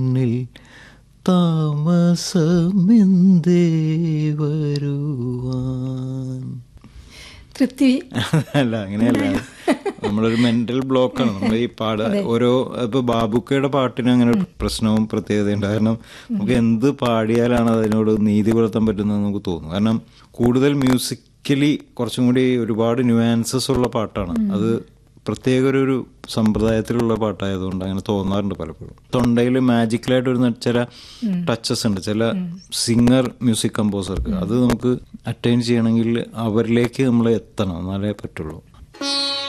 എന്നിൽ താമസമെന്തേ വരുവാൻ തൃപ്തി അല്ല അങ്ങനെയല്ല നമ്മളൊരു മെന്റൽ ബ്ലോക്കാണ് നമ്മൾ ഈ പാട ഓരോ ഇപ്പൊ ബാബുക്കയുടെ പാട്ടിന് അങ്ങനെ ഒരു പ്രശ്നവും പ്രത്യേകതയുണ്ട് കാരണം നമുക്ക് എന്ത് പാടിയാലാണ് അതിനോട് നീതി പുലർത്താൻ പറ്റുന്നത് നമുക്ക് തോന്നും കാരണം കൂടുതൽ മ്യൂസിക്കലി കുറച്ചും കൂടി ഒരുപാട് ന്യൂആൻസസ് ഉള്ള പാട്ടാണ് അത് പ്രത്യേക ഒരു ഒരു സമ്പ്രദായത്തിലുള്ള പാട്ടായതുകൊണ്ട് അങ്ങനെ തോന്നാറുണ്ട് പലപ്പോഴും തൊണ്ടയിൽ മാജിക്കലായിട്ട് വരുന്ന ചില ടച്ചസ് ഉണ്ട് ചില സിംഗർ മ്യൂസിക് കമ്പോസർക്ക് അത് നമുക്ക് അറ്റൈൻ ചെയ്യണമെങ്കിൽ അവരിലേക്ക് നമ്മൾ എത്തണം എന്നാലേ പറ്റുള്ളൂ